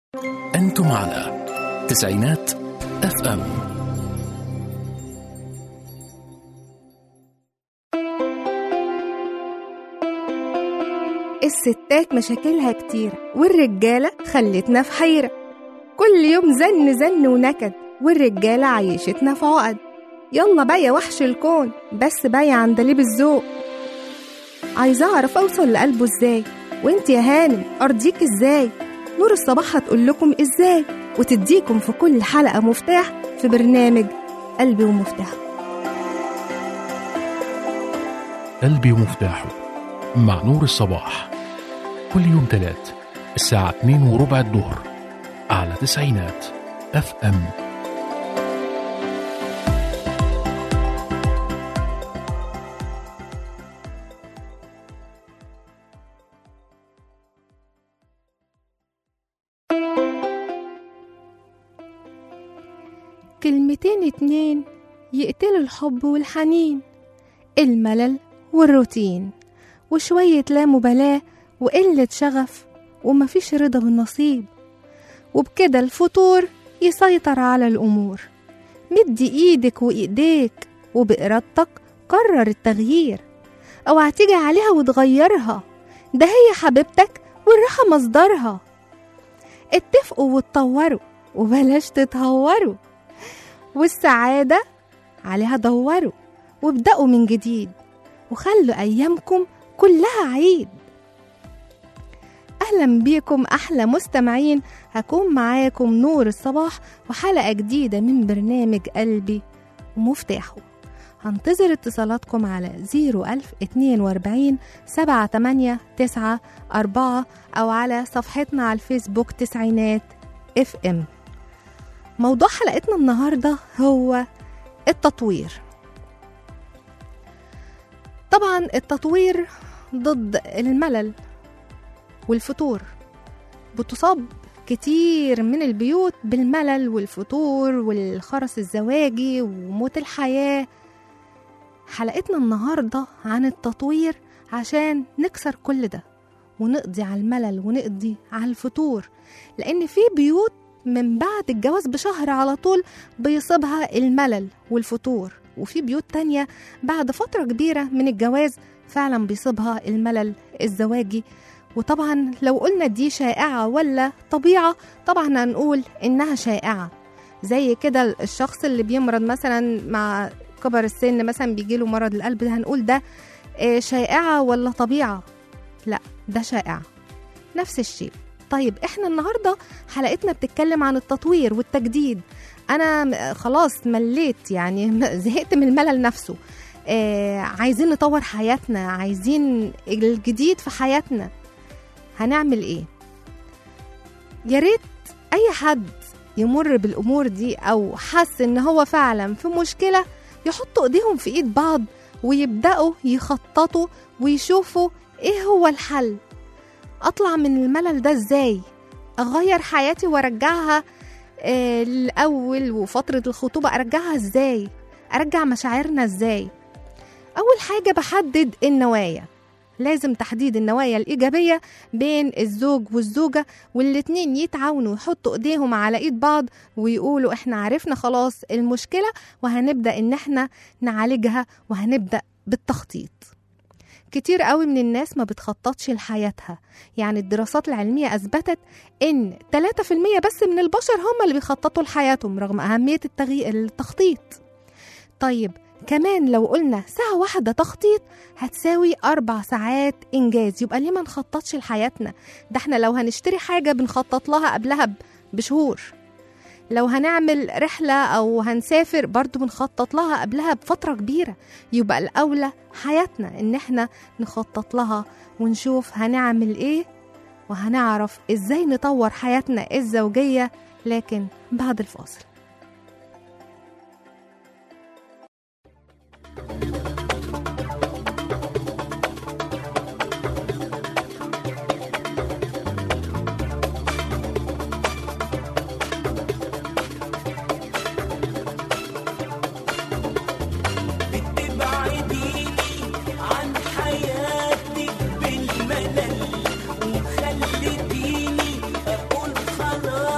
أنتم على تسعينات اف ام الستات مشاكلها كتير والرجالة خلتنا في حيرة كل يوم زن زن ونكد والرجالة عيشتنا في عقد يلا بقى يا وحش الكون بس بقى يا عندليب الذوق عايزة أعرف أوصل لقلبه إزاي وإنت يا هانم أرضيك إزاي نور الصباح هتقول لكم إزاي وتديكم في كل حلقة مفتاح في برنامج قلبي ومفتاحه قلبي ومفتاحه مع نور الصباح كل يوم تلات الساعة 2 وربع الظهر على تسعينات اف ام كلمتين اتنين يقتلوا الحب والحنين الملل والروتين وشوية لا مبالاة وقلة شغف ومفيش رضا بالنصيب وبكده الفتور يسيطر على الأمور مدي إيدك وإيديك وبإرادتك قرر التغيير أوعى تيجي عليها وتغيرها ده هي حبيبتك والراحة مصدرها اتفقوا واتطوروا وبلاش تتهوروا والسعادة عليها دوروا وابدأوا من جديد وخلوا أيامكم كلها عيد أهلا بيكم أحلى مستمعين هكون معاكم نور الصباح وحلقة جديدة من برنامج قلبي ومفتاحه هنتظر اتصالاتكم على 01042 78 4 أو على صفحتنا على الفيسبوك تسعينات اف ام موضوع حلقتنا النهاردة هو التطوير طبعا التطوير ضد الملل والفتور بتصاب كتير من البيوت بالملل والفتور والخرس الزواجي وموت الحياة حلقتنا النهاردة عن التطوير عشان نكسر كل ده ونقضي على الملل ونقضي على الفتور لأن في بيوت من بعد الجواز بشهر على طول بيصيبها الملل والفتور وفي بيوت تانية بعد فترة كبيرة من الجواز فعلا بيصيبها الملل الزواجي وطبعا لو قلنا دي شائعة ولا طبيعة طبعا هنقول إنها شائعة زي كده الشخص اللي بيمرض مثلا مع كبر السن مثلا بيجيله مرض القلب ده هنقول ده آه، شائعة ولا طبيعة لا ده شائعة نفس الشيء طيب احنا النهاردة حلقتنا بتتكلم عن التطوير والتجديد انا م- خلاص مليت يعني م- زهقت من الملل نفسه آه عايزين نطور حياتنا عايزين الجديد في حياتنا هنعمل ايه يا ريت اي حد يمر بالامور دي او حس ان هو فعلا في مشكله يحطوا ايديهم في ايد بعض ويبداوا يخططوا ويشوفوا ايه هو الحل اطلع من الملل ده ازاي اغير حياتي وارجعها آه، الاول وفتره الخطوبه ارجعها ازاي ارجع مشاعرنا ازاي اول حاجه بحدد النوايا لازم تحديد النوايا الإيجابية بين الزوج والزوجة والاتنين يتعاونوا يحطوا إيديهم على إيد بعض ويقولوا إحنا عرفنا خلاص المشكلة وهنبدأ إن إحنا نعالجها وهنبدأ بالتخطيط كتير قوي من الناس ما بتخططش لحياتها يعني الدراسات العلمية أثبتت إن 3% بس من البشر هم اللي بيخططوا لحياتهم رغم أهمية التغي... التخطيط طيب كمان لو قلنا ساعة واحدة تخطيط هتساوي أربع ساعات إنجاز يبقى ليه ما نخططش لحياتنا ده احنا لو هنشتري حاجة بنخطط لها قبلها ب- بشهور لو هنعمل رحلة أو هنسافر برضو بنخطط لها قبلها بفترة كبيرة يبقى الأولى حياتنا إن احنا نخطط لها ونشوف هنعمل إيه وهنعرف إزاي نطور حياتنا الزوجية لكن بعد الفاصل بتبعديني عن حياتك بالملل وخلتيني اقول خلاص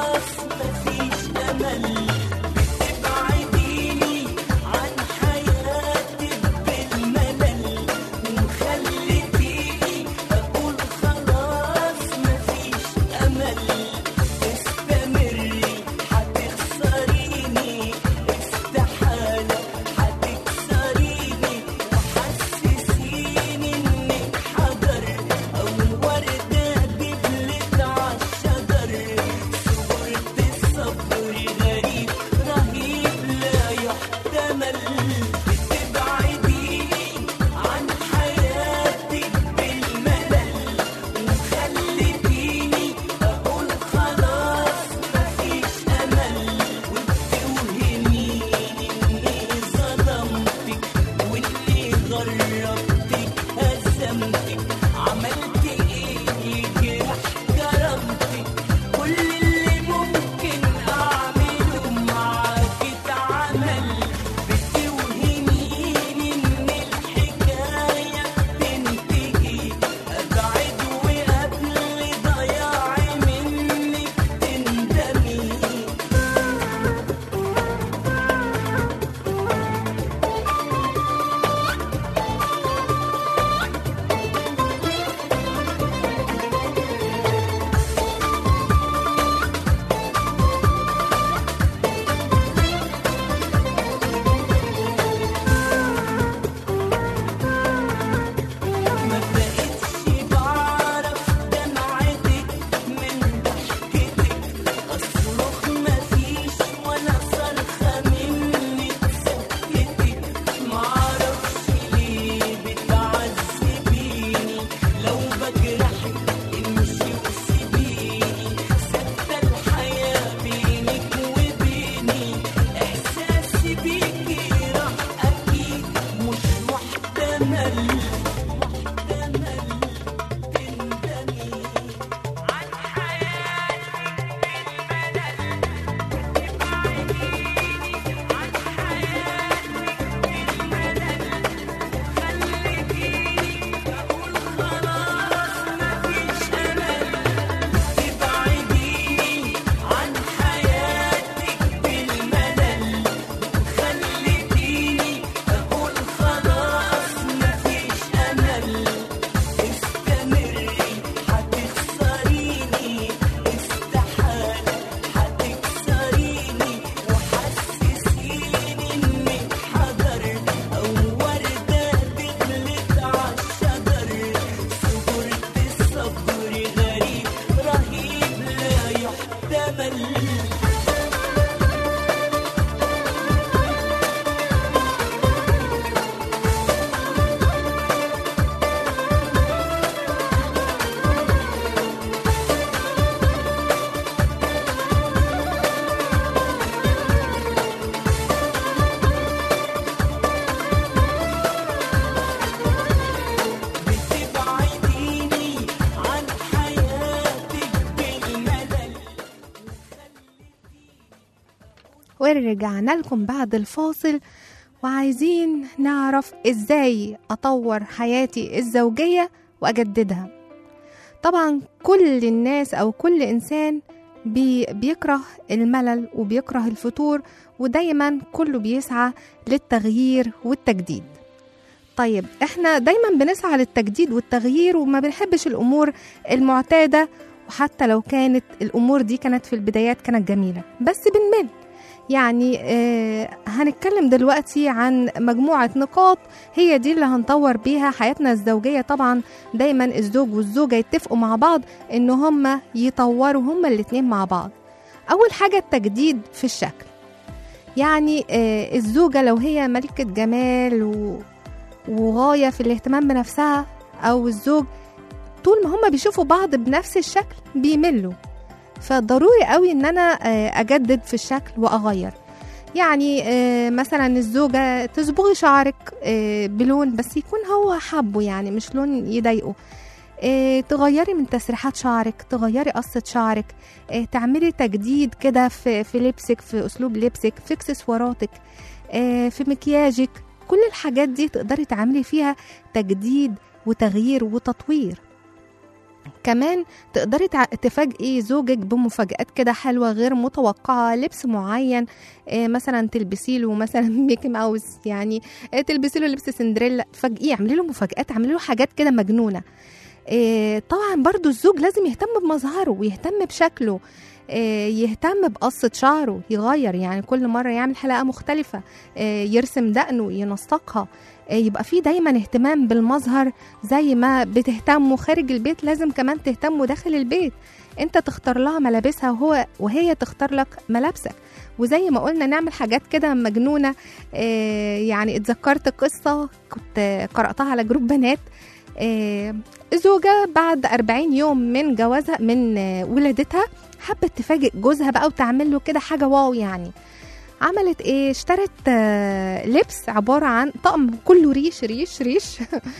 بتبعديني عن حياتك بالملل ورجعنا لكم بعد الفاصل وعايزين نعرف ازاي اطور حياتي الزوجية واجددها طبعا كل الناس او كل انسان بي بيكره الملل وبيكره الفتور ودايما كله بيسعى للتغيير والتجديد طيب احنا دايما بنسعى للتجديد والتغيير وما بنحبش الامور المعتادة وحتى لو كانت الامور دي كانت في البدايات كانت جميلة بس بنمل يعني آه هنتكلم دلوقتي عن مجموعة نقاط هي دي اللي هنطور بيها حياتنا الزوجية طبعا دايما الزوج والزوجة يتفقوا مع بعض ان هما يطوروا هما الاتنين مع بعض اول حاجة التجديد في الشكل يعني آه الزوجة لو هي ملكة جمال و... وغاية في الاهتمام بنفسها او الزوج طول ما هما بيشوفوا بعض بنفس الشكل بيملوا فضروري قوي ان انا آه، اجدد في الشكل واغير يعني آه، مثلا الزوجة تصبغي شعرك آه، بلون بس يكون هو حبه يعني مش لون يضايقه آه، تغيري من تسريحات شعرك تغيري قصة شعرك آه، تعملي تجديد كده في, في لبسك في أسلوب لبسك في اكسسواراتك آه، في مكياجك كل الحاجات دي تقدري تعملي فيها تجديد وتغيير وتطوير كمان تقدري تع- تفاجئي زوجك بمفاجآت كده حلوة غير متوقعة لبس معين آه، مثلا تلبسي له مثلا ميكي ماوس يعني آه، تلبسي له لبس سندريلا تفاجئيه اعملي له مفاجآت اعملي له حاجات كده مجنونة آه، طبعا برضو الزوج لازم يهتم بمظهره ويهتم بشكله آه، يهتم بقصة شعره يغير يعني كل مرة يعمل حلقة مختلفة آه، يرسم دقنه ينسقها آه، يبقى في دايما اهتمام بالمظهر زي ما بتهتموا خارج البيت لازم كمان تهتموا داخل البيت انت تختار لها ملابسها وهو وهي تختار لك ملابسك وزي ما قلنا نعمل حاجات كده مجنونة آه، يعني اتذكرت قصة كنت قرأتها على جروب بنات آه، زوجة بعد 40 يوم من جوازها من آه، ولادتها حبت تفاجئ جوزها بقى وتعمل له كده حاجة واو يعني عملت ايه اشترت آه، لبس عبارة عن طقم كله ريش ريش ريش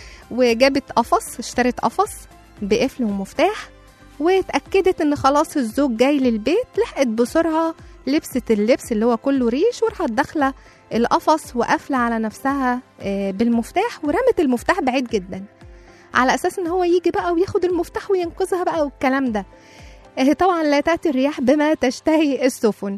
وجابت قفص اشترت قفص بقفل ومفتاح واتأكدت ان خلاص الزوج جاي للبيت لحقت بسرعة لبست اللبس اللي هو كله ريش وراحت داخلة القفص وقافلة على نفسها آه، بالمفتاح ورمت المفتاح بعيد جدا على اساس ان هو يجي بقى وياخد المفتاح وينقذها بقى والكلام ده آه، طبعا لا تأتي الرياح بما تشتهي السفن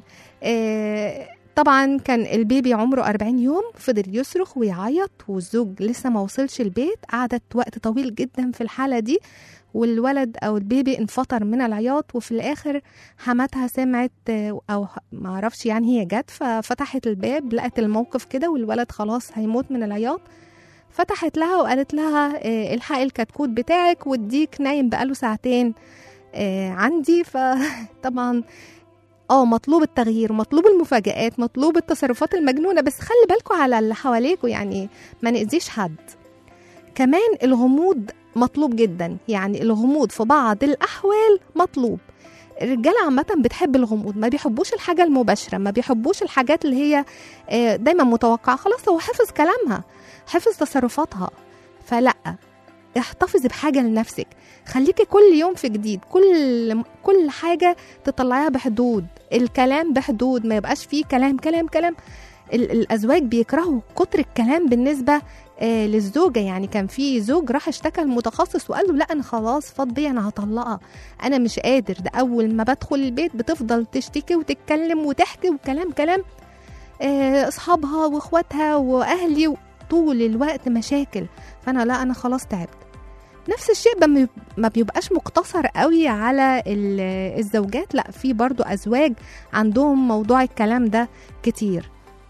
آه، طبعا كان البيبي عمره 40 يوم فضل يصرخ ويعيط والزوج لسه ما وصلش البيت قعدت وقت طويل جدا في الحالة دي والولد او البيبي انفطر من العياط وفي الاخر حماتها سمعت آه، او ما اعرفش يعني هي جت ففتحت الباب لقت الموقف كده والولد خلاص هيموت من العياط فتحت لها وقالت لها آه، الحقي الكتكوت بتاعك والديك نايم بقاله ساعتين آه، عندي فطبعا اه مطلوب التغيير مطلوب المفاجآت مطلوب التصرفات المجنونة بس خلي بالكوا على اللي حواليكوا يعني ما نأذيش حد كمان الغموض مطلوب جدا يعني الغموض في بعض الأحوال مطلوب الرجالة عامة بتحب الغموض ما بيحبوش الحاجة المباشرة ما بيحبوش الحاجات اللي هي آه، دايما متوقعة خلاص هو حفظ كلامها حفظ تصرفاتها فلا احتفظي بحاجة لنفسك خليكي كل يوم في جديد كل كل حاجة تطلعيها بحدود الكلام بحدود ما يبقاش فيه كلام كلام كلام ال- الأزواج بيكرهوا كتر الكلام بالنسبة آه للزوجة يعني كان في زوج راح اشتكى المتخصص وقال له لا أنا خلاص فضي أنا هطلقها أنا مش قادر ده أول ما بدخل البيت بتفضل تشتكي وتتكلم وتحكي وكلام كلام آه، أصحابها وإخواتها وأهلي طول الوقت مشاكل فأنا لا أنا خلاص تعبت نفس الشيء بم- ما بيبقاش مقتصر قوي على ال- الزوجات لا في برضو أزواج عندهم موضوع الكلام ده كتير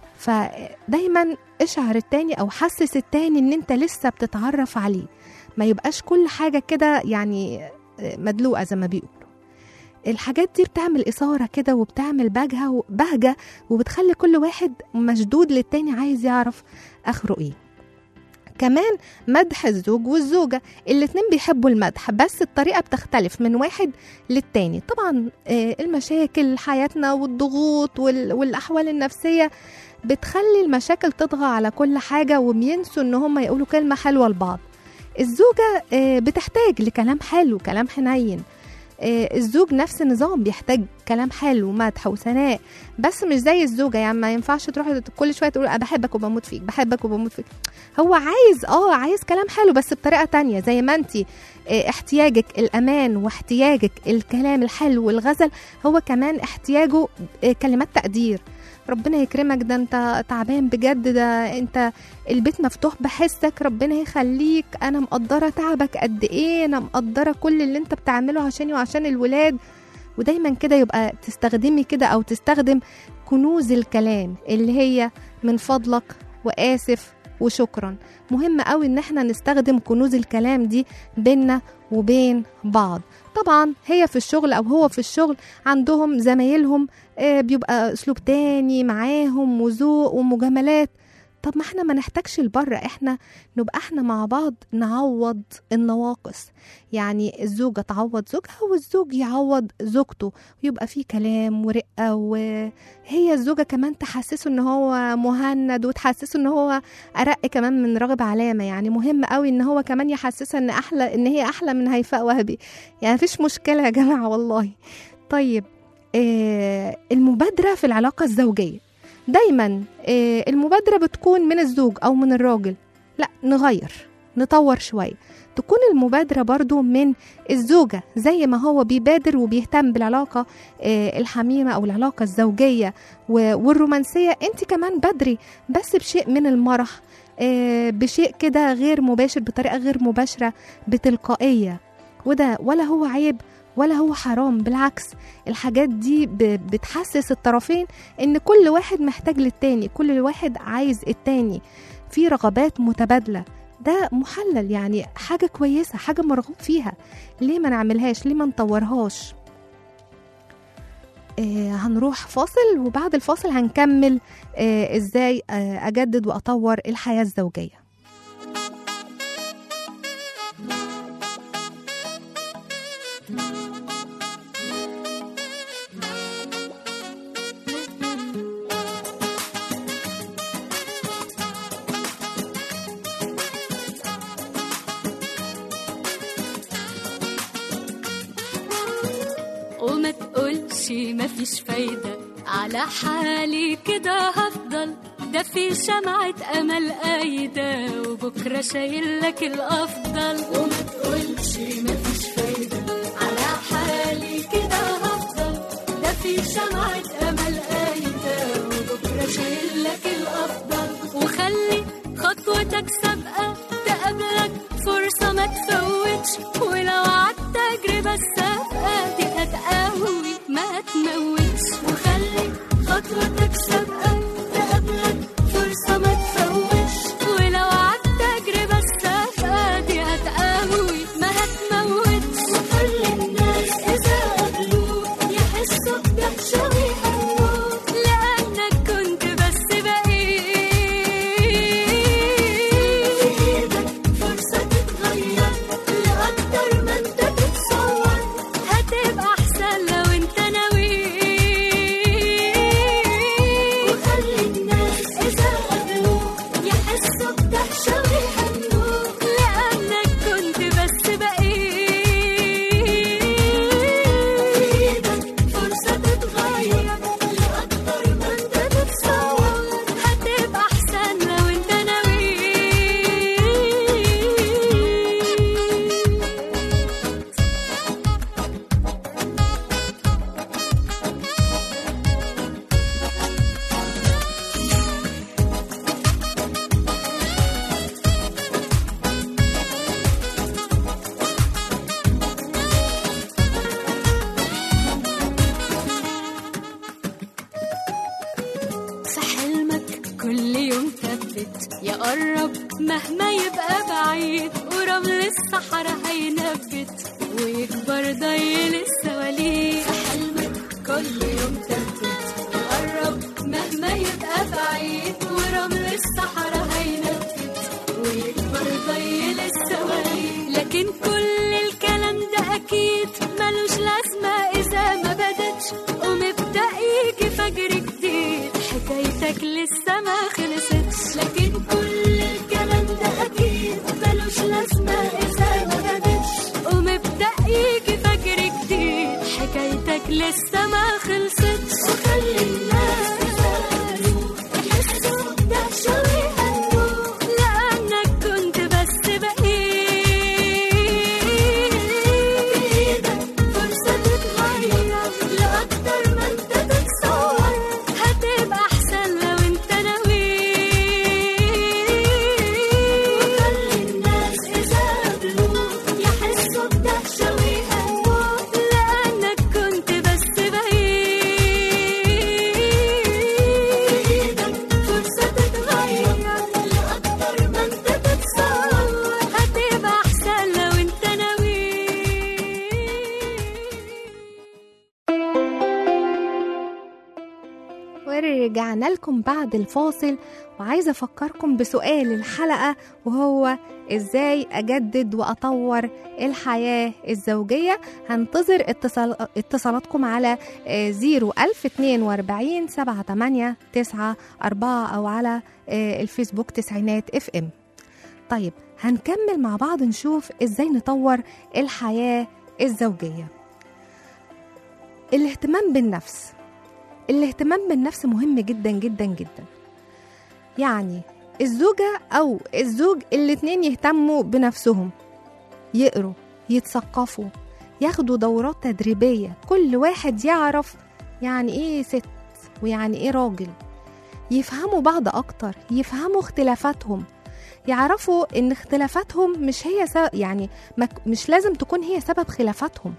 فدايما اشعر التاني او حسس التاني ان انت لسه بتتعرف عليه ما يبقاش كل حاجة كده يعني مدلوقة زي ما بيقولوا الحاجات دي بتعمل إثارة كده وبتعمل بهجة بهجة وبتخلي كل واحد مشدود للتاني عايز يعرف آخره إيه كمان مدح الزوج والزوجة الاتنين بيحبوا المدح بس الطريقة بتختلف من واحد للتاني طبعا آه، المشاكل حياتنا والضغوط وال- والأحوال النفسية بتخلي المشاكل تطغى على كل حاجة وبينسوا ان هم يقولوا كلمة حلوة لبعض الزوجة آه، بتحتاج لكلام حلو كلام حنين آه، الزوج نفس النظام بيحتاج كلام حلو ومدح وثناء بس مش زي الزوجه يعني ما ينفعش تروح كل شويه تقول انا بحبك وبموت فيك بحبك وبموت فيك هو عايز اه عايز كلام حلو بس بطريقه تانية زي ما انت احتياجك الامان واحتياجك الكلام الحلو والغزل هو كمان احتياجه آه، كلمات تقدير ربنا يكرمك ده انت تعبان بجد ده انت البيت مفتوح بحسك ربنا يخليك انا مقدره تعبك قد ايه انا مقدره كل اللي انت بتعمله عشاني وعشان الولاد ودايما كده يبقى تستخدمي كده او تستخدم كنوز الكلام اللي هي من فضلك واسف وشكرا مهم قوي ان احنا نستخدم كنوز الكلام دي بينا وبين بعض طبعا هي في الشغل او هو في الشغل عندهم زمايلهم آه، بيبقى اسلوب تاني معاهم وذوق ومجاملات طب ما احنا ما نحتاجش لبره احنا نبقى احنا مع بعض نعوض النواقص يعني الزوجة تعوض زوجها والزوج يعوض زوجته ويبقى في كلام ورقة وهي الزوجة كمان تحسسه ان هو مهند وتحسسه ان هو أرق كمان من راغب علامة يعني مهم قوي ان هو كمان يحسسها ان احلى ان هي احلى من هيفاء وهبي يعني مفيش مشكلة يا جماعة والله طيب آه المبادرة في العلاقة الزوجية دايما آه المبادرة بتكون من الزوج أو من الراجل لا نغير نطور شوية تكون المبادرة برضو من الزوجة زي ما هو بيبادر وبيهتم بالعلاقة آه، الحميمة أو العلاقة الزوجية و- والرومانسية انت كمان بدري بس بشيء من المرح آه، بشيء كده غير مباشر بطريقة غير مباشرة بتلقائية وده ولا هو عيب ولا هو حرام بالعكس الحاجات دي ب- بتحسس الطرفين ان كل واحد محتاج للتاني كل واحد عايز التاني في رغبات متبادلة ده محلل يعني حاجة كويسة حاجة مرغوب فيها ليه ما نعملهاش ليه ما نطورهاش آه هنروح فاصل وبعد الفاصل هنكمل آه ازاي آه اجدد واطور الحياة الزوجية وما تقولش مفيش فايدة على حالي كده هفضل ده في شمعة أمل قايدة وبكرة شايل لك الأفضل وما تقولش مفيش فايدة على حالي كده هفضل ده في شمعة أمل قايدة وبكرة شايل لك الأفضل وخلي خطوتك سابقة تقابلك فرصة ما تفوتش ولو عدت تجربة السابقة دي هتقوي ما تموتش وخلي خطوتك سابقة تقابلك فرصة ما تفوتش ولو عدت تجربة السابقة دي هتقوي ما هتموتش وخلي الناس إذا قابلوك يحسوا بدهشة ويهنوك لأنك كنت بس بقيت في إيدك فرصة تتغير لأكتر ما أنت تتصور هتبقى أحسن لو أنت ناوي وخلي الناس إذا قابلوك يحسوا بدهشة ويهنوك لأنك كنت بس بقيت في إيدك فرصة تتغير لأكتر ما أنت تتصور هتبقى أحسن لو أنت ناوي في حلمك كل يوم ثبت يقرب مهما يبقى بعيد ورمل الصحراء هينبت ويكبر ضيل السواليف في لسه ما خلصتش وخلي الناس يسألوا يحسوا بدهشة ويهنوا لأنك كنت بس بإيدك فرصة تتغير لأكتر ما انت تتصور هتبقى أحسن لو انت ناوي وخلي الناس إذا قابلوك يحسوا بدهشة ويهنوا لأنك كنت بس بإيدك فرصة تتغير لأكتر ما انت تتصور هتبقى أحسن لو انت ناوي ورجعنا لكم بعد الفاصل وعايزة أفكركم بسؤال الحلقة وهو إزاي أجدد وأطور الحياة الزوجية هنتظر اتصال اتصالاتكم على آه، 01042 78 9 4 أو على آه، الفيسبوك تسعينات اف ام طيب هنكمل مع بعض نشوف إزاي نطور الحياة الزوجية الاهتمام بالنفس الاهتمام بالنفس مهم جدا جدا جدا يعني الزوجة أو الزوج الاتنين يهتموا بنفسهم يقروا يتثقفوا ياخدوا دورات تدريبية كل واحد يعرف يعني ايه ست ويعني ايه راجل يفهموا بعض أكتر يفهموا اختلافاتهم يعرفوا ان اختلافاتهم مش هي سبب يعني ما- مش لازم تكون هي سبب خلافاتهم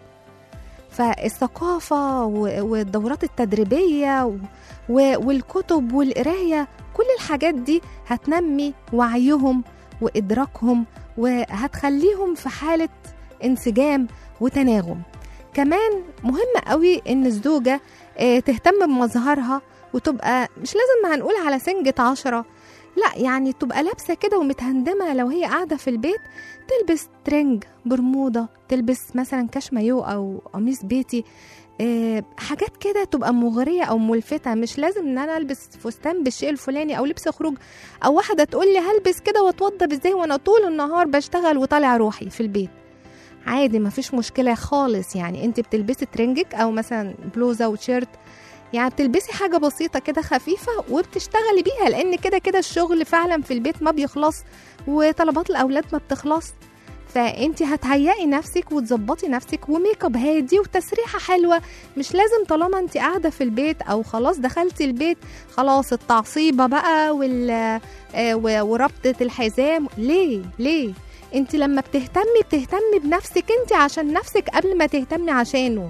فالثقافة و- والدورات التدريبية و- و- والكتب والقراية كل الحاجات دي هتنمي وعيهم وإدراكهم وهتخليهم في حالة انسجام وتناغم كمان مهم قوي إن الزوجة آه، تهتم بمظهرها وتبقى مش لازم ما هنقول على سنجة عشرة لا يعني تبقى لابسة كده ومتهندمة لو هي قاعدة في البيت تلبس ترنج برمودا تلبس مثلا كاش مايو أو قميص بيتي آه، حاجات كده تبقى مغرية أو ملفتة مش لازم إن أنا ألبس فستان بالشيء الفلاني أو لبس خروج أو واحدة تقول لي هلبس كده وأتوضى إزاي وأنا طول النهار بشتغل وطالع روحي في البيت عادي مفيش مشكلة خالص يعني انت بتلبسي ترنجك أو مثلا بلوزة وتيشيرت يعني بتلبسي حاجة بسيطة كده خفيفة وبتشتغلي بيها لأن كده كده الشغل فعلا في البيت ما بيخلص وطلبات الأولاد ما بتخلص فانت هتهيئي نفسك وتظبطي نفسك وميك اب هادي وتسريحه حلوه مش لازم طالما انت قاعده في البيت او خلاص دخلتي البيت خلاص التعصيبه بقى وال آه، و- وربطه الحزام ليه ليه انت لما بتهتمي بتهتمي بنفسك انت عشان نفسك قبل ما تهتمي عشانه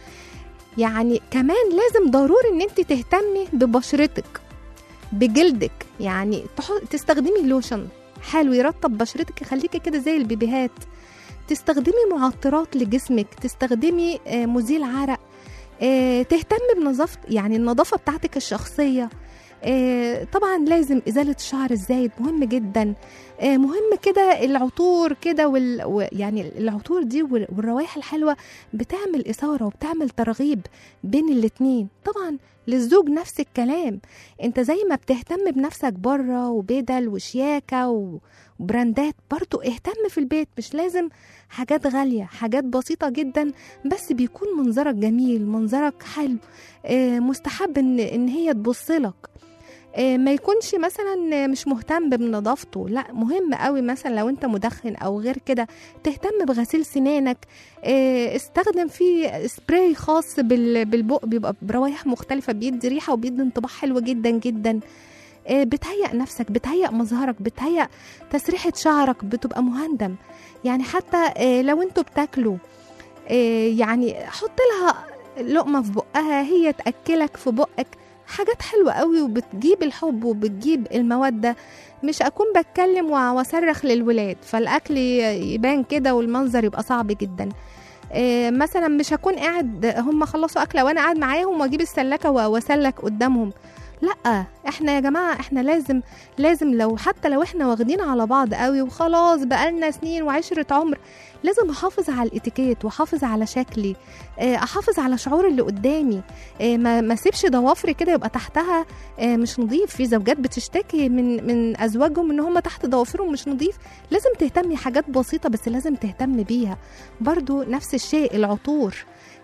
يعني كمان لازم ضروري ان انت تهتمي ببشرتك بجلدك يعني تح- تستخدمي لوشن حلو يرطب بشرتك يخليكي كده زي البيبيهات تستخدمي معطرات لجسمك تستخدمي آه، مزيل عرق آه، تهتمي بنظافة يعني النظافة بتاعتك الشخصية آه، طبعا لازم إزالة الشعر الزايد مهم جدا آه، مهم كده العطور كده وال... و- يعني العطور دي وال- والروائح الحلوة بتعمل إثارة وبتعمل ترغيب بين الاتنين طبعا للزوج نفس الكلام انت زي ما بتهتم بنفسك بره وبدل وشياكة و- وبراندات برضو اهتم في البيت مش لازم حاجات غالية حاجات بسيطة جدا بس بيكون منظرك جميل منظرك حلو آه، مستحب ان, إن هي تبصلك آه، ما يكونش مثلا مش مهتم بنظافته لا مهم قوي مثلا لو انت مدخن او غير كده تهتم بغسيل سنانك آه، استخدم فيه سبراي خاص بال- بالبق بيبقى بروايح مختلفة بيدي ريحة وبيدي انطباع حلو جدا جدا آه، بتهيأ نفسك بتهيأ مظهرك بتهيأ تسريحة شعرك بتبقى مهندم يعني حتى آه، لو انتوا بتاكلوا آه، يعني حط لها لقمة في بقها هي تأكلك في بقك حاجات حلوة قوي وبتجيب الحب وبتجيب المودة مش أكون بتكلم وع- وأصرخ للولاد فالأكل ي- يبان كده والمنظر يبقى صعب جدا آه، مثلا مش هكون قاعد هم خلصوا أكلة وأنا قاعد معاهم وأجيب السلكة و- وأسلك قدامهم لا احنا يا جماعة احنا لازم لازم لو حتى لو احنا واخدين على بعض قوي وخلاص بقالنا سنين وعشرة عمر لازم احافظ على الاتيكيت واحافظ على شكلي آه، احافظ على شعور اللي قدامي آه، ما ما اسيبش ضوافري كده يبقى تحتها آه، مش نظيف في زوجات بتشتكي من من ازواجهم ان هم تحت ضوافرهم مش نظيف لازم تهتمي حاجات بسيطه بس لازم تهتم بيها برضو نفس الشيء العطور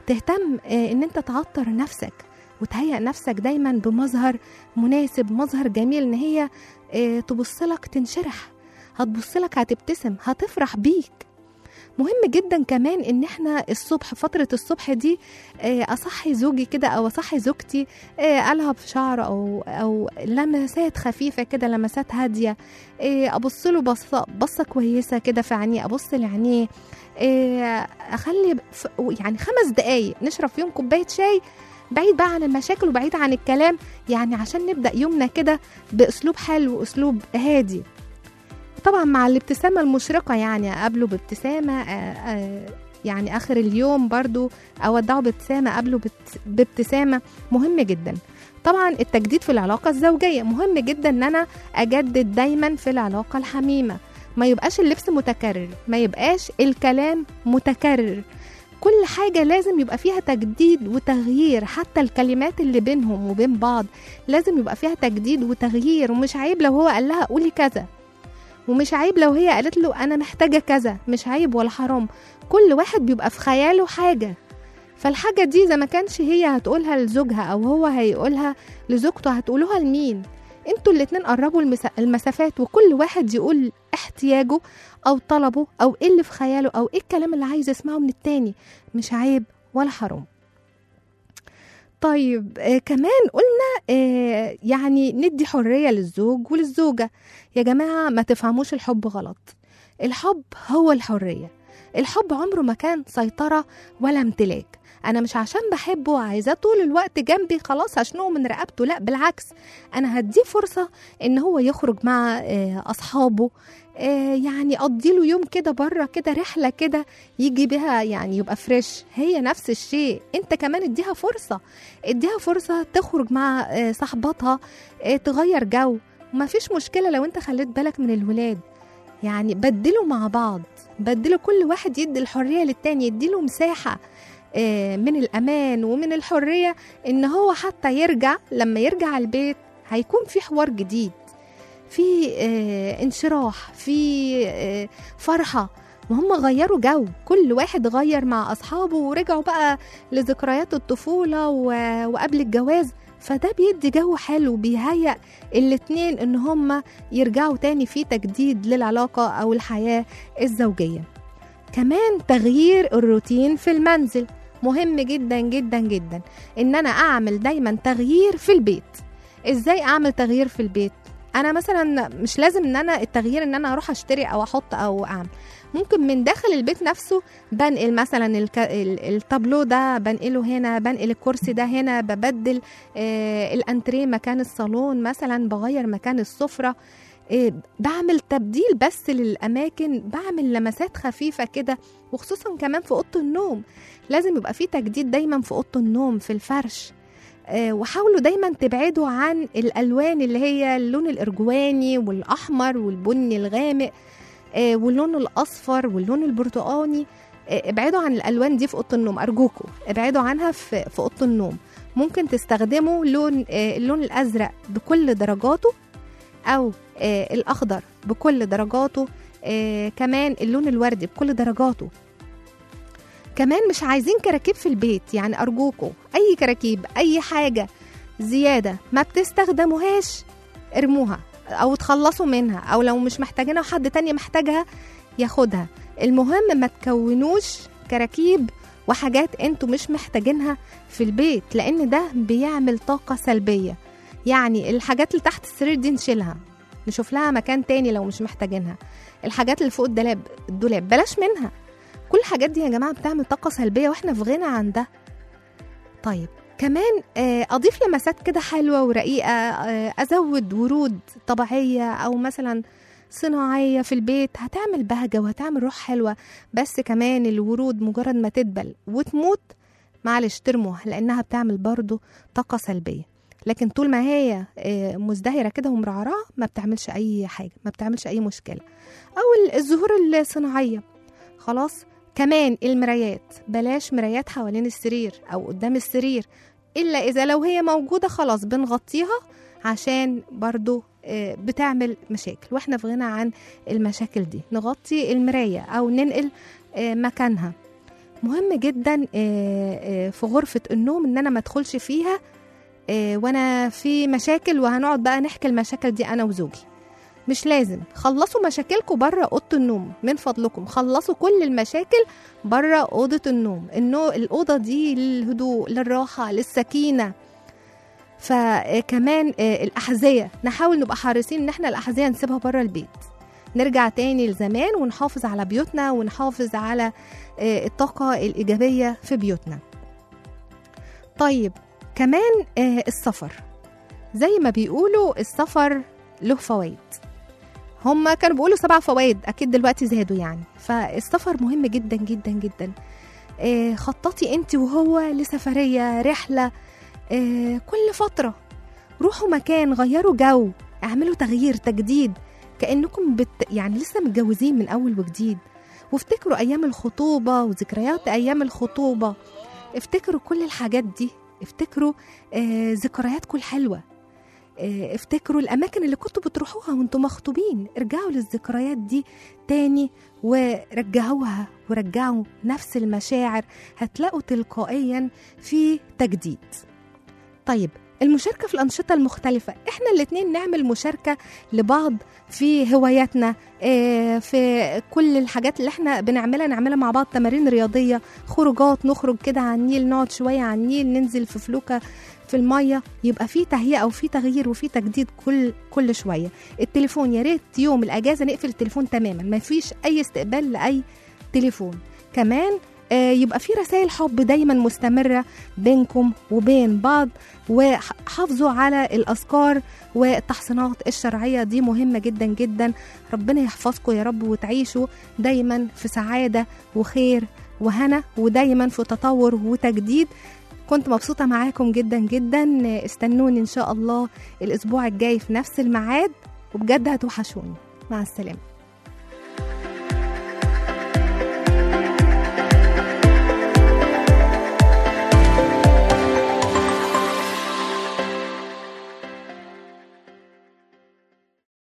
تهتم آه، ان انت تعطر نفسك وتهيأ نفسك دايما بمظهر مناسب مظهر جميل ان هي آه، تبصلك تنشرح هتبصلك هتبتسم هتفرح بيك مهم جدا كمان ان احنا الصبح فترة الصبح دي آه، اصحي زوجي كده او اصحي زوجتي آه، العب في شعره او او لمسات خفيفة كده لمسات هادية آه، ابص له بصة بصة كويسة كده في عينيه ابص لعينيه آه، اخلي ف- يعني خمس دقايق نشرب فيهم كوباية شاي بعيد بقى عن المشاكل وبعيد عن الكلام يعني عشان نبدأ يومنا كده بأسلوب حلو وأسلوب هادي طبعا مع الابتسامة المشرقة يعني أقابله بابتسامة آه، آه، يعني آخر اليوم برضو أودعه بابتسامة أقابله بت- بابتسامة مهم جدا طبعا التجديد في العلاقة الزوجية مهم جدا ان انا اجدد دايما في العلاقة الحميمة ما يبقاش اللبس متكرر ما يبقاش الكلام متكرر كل حاجة لازم يبقى فيها تجديد وتغيير حتى الكلمات اللي بينهم وبين بعض لازم يبقى فيها تجديد وتغيير ومش عيب لو هو قال لها قولي كذا ومش عيب لو هي قالت له انا محتاجة كذا مش عيب ولا حرام كل واحد بيبقى في خياله حاجة فالحاجة دي إذا ما كانش هي هتقولها لزوجها أو هو هيقولها لزوجته هتقولوها لمين انتوا الاتنين قربوا المسا- المسافات وكل واحد يقول احتياجه أو طلبه أو ايه اللي في خياله أو ايه الكلام اللي عايز يسمعه من التاني مش عيب ولا حرام طيب آه كمان قلنا آه يعني ندي حرية للزوج وللزوجة يا جماعة ما تفهموش الحب غلط الحب هو الحرية الحب عمره ما كان سيطرة ولا امتلاك انا مش عشان بحبه وعايزاه طول الوقت جنبي خلاص هشنقه من رقبته لا بالعكس انا هديه فرصه ان هو يخرج مع آه، اصحابه آه، يعني اديله يوم كده بره كده رحله كده يجي بها يعني يبقى فريش هي نفس الشيء انت كمان اديها فرصه اديها فرصه تخرج مع آه، صاحباتها آه، تغير جو ما فيش مشكله لو انت خليت بالك من الولاد يعني بدلوا مع بعض بدلوا كل واحد يدي الحريه للتاني يديله مساحه آه، من الأمان ومن الحرية إن هو حتى يرجع لما يرجع البيت هيكون في حوار جديد في آه، انشراح في آه، فرحة وهم غيروا جو كل واحد غير مع أصحابه ورجعوا بقى لذكريات الطفولة و- وقبل الجواز فده بيدي جو حلو بيهيأ الاتنين إن هم يرجعوا تاني في تجديد للعلاقة أو الحياة الزوجية كمان تغيير الروتين في المنزل مهم جدا جدا جدا ان انا اعمل دايما تغيير في البيت ازاي اعمل تغيير في البيت انا مثلا مش لازم ان انا التغيير ان انا اروح اشتري او احط او اعمل ممكن من داخل البيت نفسه بنقل مثلا الك... ال- التابلو ده بنقله هنا بنقل الكرسي ده هنا ببدل آه الانتريه مكان الصالون مثلا بغير مكان السفره آه بعمل تبديل بس للاماكن بعمل لمسات خفيفه كده وخصوصا كمان في اوضه النوم لازم يبقى في تجديد دايما في اوضه النوم في الفرش آه، وحاولوا دايما تبعدوا عن الالوان اللي هي اللون الارجواني والاحمر والبني الغامق آه، واللون الاصفر واللون البرتقاني آه، ابعدوا عن الالوان دي في اوضه النوم ارجوكم ابعدوا عنها في في اوضه النوم ممكن تستخدموا لون آه، اللون الازرق بكل درجاته او آه، الاخضر بكل درجاته آه، كمان اللون الوردي بكل درجاته كمان مش عايزين كراكيب في البيت يعني أرجوكوا أي كراكيب أي حاجة زيادة ما بتستخدموهاش ارموها أو تخلصوا منها أو لو مش محتاجينها وحد تاني محتاجها ياخدها المهم ما تكونوش كراكيب وحاجات انتوا مش محتاجينها في البيت لأن ده بيعمل طاقة سلبية يعني الحاجات اللي تحت السرير دي نشيلها نشوف لها مكان تاني لو مش محتاجينها الحاجات اللي فوق الدولاب الدولاب بلاش منها كل الحاجات دي يا جماعه بتعمل طاقه سلبيه واحنا في غنى عن ده طيب كمان آه، اضيف لمسات كده حلوه ورقيقه آه، ازود ورود طبيعيه او مثلا صناعيه في البيت هتعمل بهجه وهتعمل روح حلوه بس كمان الورود مجرد ما تدبل وتموت معلش ترموها لانها بتعمل برضو طاقه سلبيه لكن طول ما هي آه، مزدهره كده ومرعرعه ما بتعملش اي حاجه ما بتعملش اي مشكله او الزهور الصناعيه خلاص كمان المرايات بلاش مرايات حوالين السرير او قدام السرير الا اذا لو هي موجوده خلاص بنغطيها عشان برضو آه، بتعمل مشاكل واحنا في غنى عن المشاكل دي نغطي المرايه او ننقل آه، مكانها مهم جدا آه، آه، في غرفة النوم ان انا ما ادخلش فيها آه، وانا في مشاكل وهنقعد بقى نحكي المشاكل دي انا وزوجي مش لازم خلصوا مشاكلكم بره اوضه النوم من فضلكم خلصوا كل المشاكل بره اوضه النوم النو الاوضه دي للهدوء للراحه للسكينه فكمان آه، الاحذيه نحاول نبقى حريصين ان احنا الاحذيه نسيبها بره البيت نرجع تاني لزمان ونحافظ على بيوتنا ونحافظ على آه، الطاقه الايجابيه في بيوتنا طيب كمان آه، السفر زي ما بيقولوا السفر له فوائد هما كانوا بيقولوا سبع فوائد اكيد دلوقتي زادوا يعني فالسفر مهم جدا جدا جدا آه، خططي انت وهو لسفريه رحله آه، كل فتره روحوا مكان غيروا جو اعملوا تغيير تجديد كانكم بت يعني لسه متجوزين من اول وجديد وافتكروا ايام الخطوبه وذكريات ايام الخطوبه افتكروا كل الحاجات دي افتكروا آه ذكرياتكم الحلوه آه، افتكروا الاماكن اللي كنتوا بتروحوها وانتم مخطوبين ارجعوا للذكريات دي تاني ورجعوها ورجعوا نفس المشاعر هتلاقوا تلقائيا في تجديد طيب المشاركة في الأنشطة المختلفة احنا الاتنين نعمل مشاركة لبعض في هواياتنا آه، في كل الحاجات اللي احنا بنعملها نعملها مع بعض تمارين رياضية خروجات نخرج كده على النيل نقعد شوية على النيل ننزل في فلوكة في المية يبقى في تهيئة وفي تغيير وفي تجديد كل كل شوية التليفون يا ريت يوم الأجازة نقفل التليفون تماما ما فيش أي استقبال لأي تليفون كمان آه، يبقى في رسائل حب دايما مستمرة بينكم وبين بعض وحافظوا على الأذكار والتحصينات الشرعية دي مهمة جدا جدا ربنا يحفظكم يا رب وتعيشوا دايما في سعادة وخير وهنا ودايما في تطور وتجديد كنت مبسوطة معاكم جدا جدا استنوني إن شاء الله الأسبوع الجاي في نفس الميعاد وبجد هتوحشوني مع السلامة